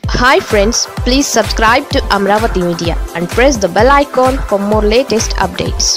hi friends please subscribe to Amaravati media and press the bell icon for more latest updates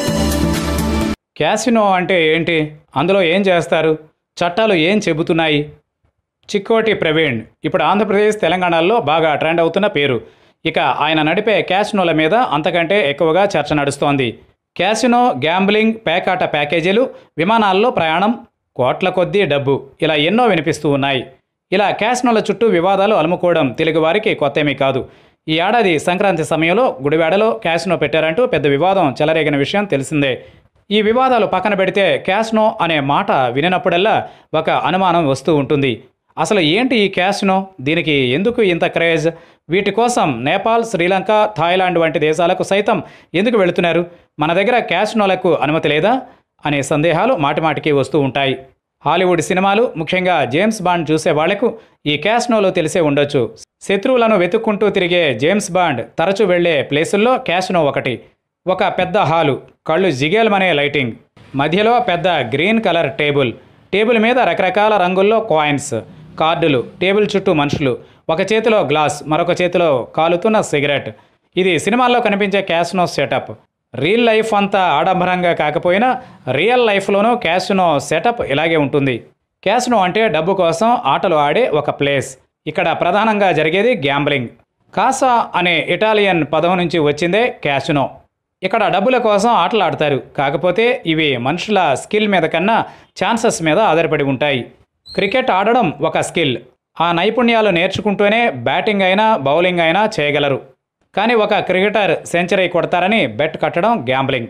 casino అంటే ఏంటి అందులో ఏం చేస్తారు చట్టాలు ఏం చెబుతున్నాయి చిక్కోటి ప్రవీణ్ ఇప్పుడు ఆంధ్రప్రదేశ్ తెలంగాణలో బాగా ట్రెండ్ అవుతున్న పేరు ఇక ఆయన నడిపే క్యాసినోల మీద అంతకంటే ఎక్కువగా చర్చ నడుస్తోంది క్యాసినో గ్యాంబ్లింగ్ పేకాట ప్యాకేజీలు విమానాల్లో ప్రయాణం కోట్ల కొద్దీ డబ్బు ఇలా ఎన్నో వినిపిస్తూ ఉన్నాయి ఇలా క్యాసినోల చుట్టూ వివాదాలు అలుముకోవడం తెలుగువారికి కొత్తేమీ కాదు ఈ ఏడాది సంక్రాంతి సమయంలో గుడివాడలో క్యాసినో పెట్టారంటూ పెద్ద వివాదం చెలరేగిన విషయం తెలిసిందే ఈ వివాదాలు పక్కన పెడితే క్యాసినో అనే మాట వినినప్పుడల్లా ఒక అనుమానం వస్తూ ఉంటుంది అసలు ఏంటి ఈ క్యాసినో దీనికి ఎందుకు ఇంత క్రేజ్ వీటి కోసం నేపాల్ శ్రీలంక థాయిలాండ్ వంటి దేశాలకు సైతం ఎందుకు వెళుతున్నారు మన దగ్గర క్యాసినోలకు అనుమతి లేదా అనే సందేహాలు మాటిమాటికి వస్తూ ఉంటాయి హాలీవుడ్ సినిమాలు ముఖ్యంగా జేమ్స్ బాండ్ చూసే వాళ్లకు ఈ క్యాసినోలు తెలిసే ఉండొచ్చు శత్రువులను వెతుక్కుంటూ తిరిగే జేమ్స్ బాండ్ తరచూ వెళ్లే ప్లేసుల్లో క్యాసినో ఒకటి ఒక పెద్ద హాలు కళ్ళు జిగేలమనే లైటింగ్ మధ్యలో పెద్ద గ్రీన్ కలర్ టేబుల్ టేబుల్ మీద రకరకాల రంగుల్లో కాయిన్స్ కార్డులు టేబుల్ చుట్టూ మనుషులు ఒక చేతిలో గ్లాస్ మరొక చేతిలో కాలుతున్న సిగరెట్ ఇది సినిమాల్లో కనిపించే క్యాసినో సెటప్ రియల్ లైఫ్ అంతా ఆడంబరంగా కాకపోయినా రియల్ లైఫ్లోనూ క్యాసినో సెటప్ ఇలాగే ఉంటుంది క్యాసినో అంటే డబ్బు కోసం ఆటలు ఆడే ఒక ప్లేస్ ఇక్కడ ప్రధానంగా జరిగేది గ్యాంబ్లింగ్ కాసా అనే ఇటాలియన్ పదం నుంచి వచ్చిందే క్యాసినో ఇక్కడ డబ్బుల కోసం ఆటలు ఆడతారు కాకపోతే ఇవి మనుషుల స్కిల్ మీద కన్నా ఛాన్సెస్ మీద ఆధారపడి ఉంటాయి క్రికెట్ ఆడడం ఒక స్కిల్ ఆ నైపుణ్యాలు నేర్చుకుంటూనే బ్యాటింగ్ అయినా బౌలింగ్ అయినా చేయగలరు కానీ ఒక క్రికెటర్ సెంచరీ కొడతారని బెట్ కట్టడం గ్యాంబ్లింగ్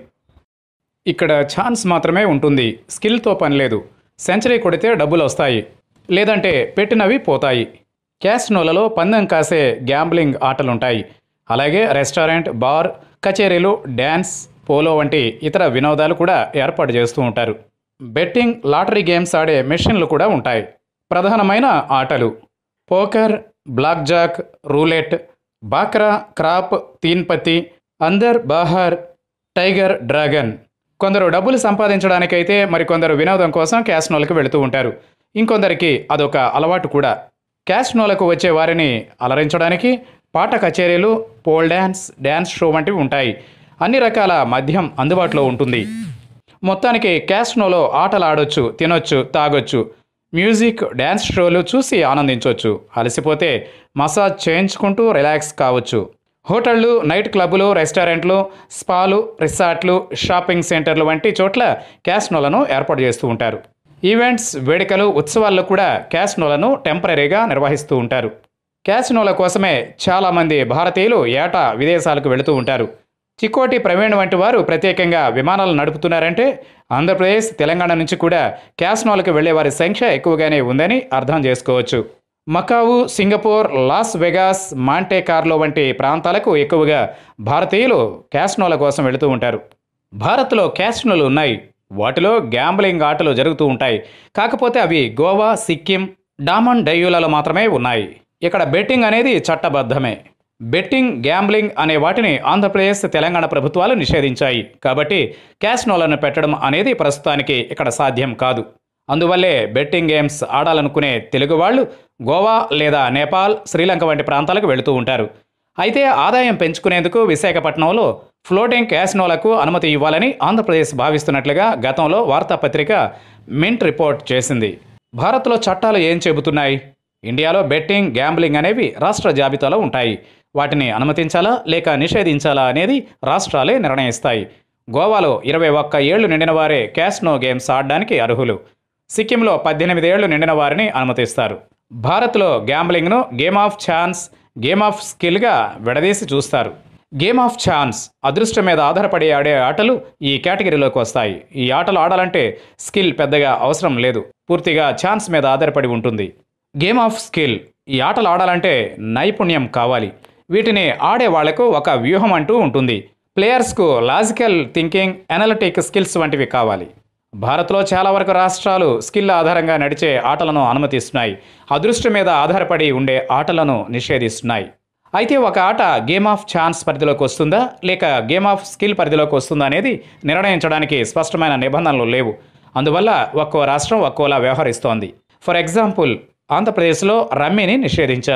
ఇక్కడ ఛాన్స్ మాత్రమే ఉంటుంది స్కిల్తో పని లేదు సెంచరీ కొడితే డబ్బులు వస్తాయి లేదంటే పెట్టినవి పోతాయి క్యాసినోలలో పందెం కాసే గ్యాంబ్లింగ్ ఆటలుంటాయి అలాగే రెస్టారెంట్ బార్ కచేరీలు డ్యాన్స్ పోలో వంటి ఇతర వినోదాలు కూడా ఏర్పాటు చేస్తూ ఉంటారు బెట్టింగ్ లాటరీ గేమ్స్ ఆడే మెషిన్లు కూడా ఉంటాయి ప్రధానమైన ఆటలు poker black jack roulette baccarat crap teen patti Andar Bahar tiger dragon కొందరు డబ్బులు సంపాదించడానికైతే మరికొందరు వినోదం కోసం క్యాసినోలకు వెళుతూ ఉంటారు ఇంకొందరికి అదొక అలవాటు కూడా క్యాసినోలకు వచ్చే వారిని అలరించడానికి పాట కచేరీలు పోల్ డ్యాన్స్ డ్యాన్స్ షో వంటివి ఉంటాయి అన్ని రకాల మద్యం అందుబాటులో ఉంటుంది మొత్తానికి క్యాసినోలో ఆటలు ఆడొచ్చు తినొచ్చు తాగొచ్చు మ్యూజిక్ డ్యాన్స్ షోలు చూసి ఆనందించవచ్చు అలసిపోతే మసాజ్ చేయించుకుంటూ రిలాక్స్ కావచ్చు హోటళ్ళు నైట్ క్లబ్బులు రెస్టారెంట్లు స్పాలు రిసార్ట్లు షాపింగ్ సెంటర్లు వంటి చోట్ల క్యాసినోలను ఏర్పాటు చేస్తూ ఉంటారు ఈవెంట్స్ వేడుకలు ఉత్సవాల్లో కూడా క్యాసినోలను టెంపరీగా నిర్వహిస్తూ ఉంటారు క్యాసినోల కోసమే చాలామంది భారతీయులు ఏటా విదేశాలకు వెళుతూ ఉంటారు చిక్కోటి ప్రవీణ్ వంటి వారు ప్రత్యేకంగా విమానాలు నడుపుతున్నారంటే ఆంధ్రప్రదేశ్ తెలంగాణ నుంచి కూడా క్యాసినోలకు వెళ్లే వారి సంఖ్య ఎక్కువగానే ఉందని అర్థం చేసుకోవచ్చు Macau Singapore Las Vegas Monte Carlo వంటి ప్రాంతాలకు ఎక్కువగా భారతీయులు క్యాసినోల కోసం వెళుతూ ఉంటారు భారత్లో క్యాసినోలు ఉన్నాయి వాటిలో గ్యాంబ్లింగ్ ఆటలు జరుగుతూ ఉంటాయి కాకపోతే అవి గోవా సిక్కిం డామన్ డయ్యూలలో మాత్రమే ఉన్నాయి ఇక్కడ బెట్టింగ్ అనేది చట్టబద్ధమే బెట్టింగ్ గ్యాంబ్లింగ్ అనే వాటిని ఆంధ్రప్రదేశ్ తెలంగాణ ప్రభుత్వాలు నిషేధించాయి కాబట్టి క్యాసినోలను పెట్టడం అనేది ప్రస్తుతానికి ఇక్కడ సాధ్యం కాదు అందువల్లే బెట్టింగ్ గేమ్స్ ఆడాలనుకునే తెలుగు వాళ్ళు గోవా లేదా నేపాల్ శ్రీలంక వంటి ప్రాంతాలకు వెళుతూ ఉంటారు అయితే ఆదాయం పెంచుకునేందుకు విశాఖపట్నంలో ఫ్లోటింగ్ క్యాసినోలకు అనుమతి ఇవ్వాలని ఆంధ్రప్రదేశ్ భావిస్తున్నట్లుగా గతంలో వార్తాపత్రిక మింట్ రిపోర్ట్ చేసింది భారత్లో చట్టాలు ఏం చెబుతున్నాయి ఇండియాలో బెట్టింగ్ గ్యాంబ్లింగ్ అనేవి రాష్ట్ర జాబితాలో ఉంటాయి వాటిని అనుమతించాలా లేక నిషేధించాలా అనేది రాష్ట్రాలే నిర్ణయిస్తాయి గోవాలో ఇరవై ఒక్క ఏళ్లు నిండిన వారే క్యాస్నో గేమ్స్ ఆడడానికి అర్హులు సిక్కింలో పద్దెనిమిది ఏళ్లు నిండిన వారిని అనుమతిస్తారు భారత్లో గ్యాంబ్లింగ్ను game of chance game of స్కిల్గా విడదీసి చూస్తారు గేమ్ ఆఫ్ ఛాన్స్ అదృష్టం మీద ఆధారపడి ఆడే ఆటలు ఈ కేటగిరీలోకి వస్తాయి ఈ ఆటలు ఆడాలంటే స్కిల్ పెద్దగా అవసరం లేదు పూర్తిగా ఛాన్స్ మీద ఆధారపడి ఉంటుంది గేమ్ ఆఫ్ స్కిల్ ఈ ఆటలు ఆడాలంటే నైపుణ్యం కావాలి వీటిని ఆడే వాళ్లకు ఒక వ్యూహం అంటూ ఉంటుంది ప్లేయర్స్కు లాజికల్ థింకింగ్ అనలిటిక్ స్కిల్స్ వంటివి కావాలి భారత్లో చాలా వరకు రాష్ట్రాలు స్కిల్ ఆధారంగా నడిచే ఆటలను అనుమతిస్తున్నాయి అదృష్టం మీద ఆధారపడి ఉండే ఆటలను నిషేధిస్తున్నాయి అయితే ఒక ఆట గేమ్ ఆఫ్ ఛాన్స్ పరిధిలోకి వస్తుందా లేక గేమ్ ఆఫ్ స్కిల్ పరిధిలోకి వస్తుందా అనేది నిర్ణయించడానికి స్పష్టమైన నిబంధనలు లేవు అందువల్ల ఒక్కో రాష్ట్రం ఒక్కోలా వ్యవహరిస్తోంది ఫర్ ఎగ్జాంపుల్ ఆంధ్రప్రదేశ్లో రమ్మీని నిషేధించారు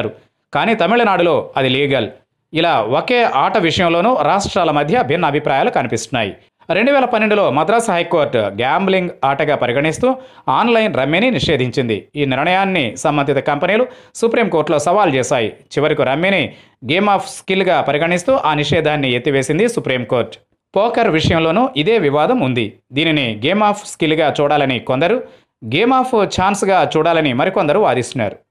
కానీ తమిళనాడులో అది లీగల్ ఇలా ఒకే ఆట విషయంలోనూ రాష్ట్రాల మధ్య భిన్న అభిప్రాయాలు కనిపిస్తున్నాయి రెండు వేల పన్నెండులో మద్రాసు హైకోర్టు గ్యాంబ్లింగ్ ఆటగా పరిగణిస్తూ ఆన్లైన్ రమ్మీని నిషేధించింది ఈ నిర్ణయాన్ని సంబంధిత కంపెనీలు సుప్రీంకోర్టులో సవాల్ చేశాయి చివరకు రమ్మీని గేమ్ ఆఫ్ స్కిల్గా పరిగణిస్తూ ఆ నిషేధాన్ని ఎత్తివేసింది సుప్రీంకోర్టు పోకర్ విషయంలోనూ ఇదే వివాదం ఉంది దీనిని గేమ్ ఆఫ్ స్కిల్గా చూడాలని కొందరు గేమ్ ఆఫ్ ఛాన్స్గా చూడాలని మరికొందరు వాదిస్తున్నారు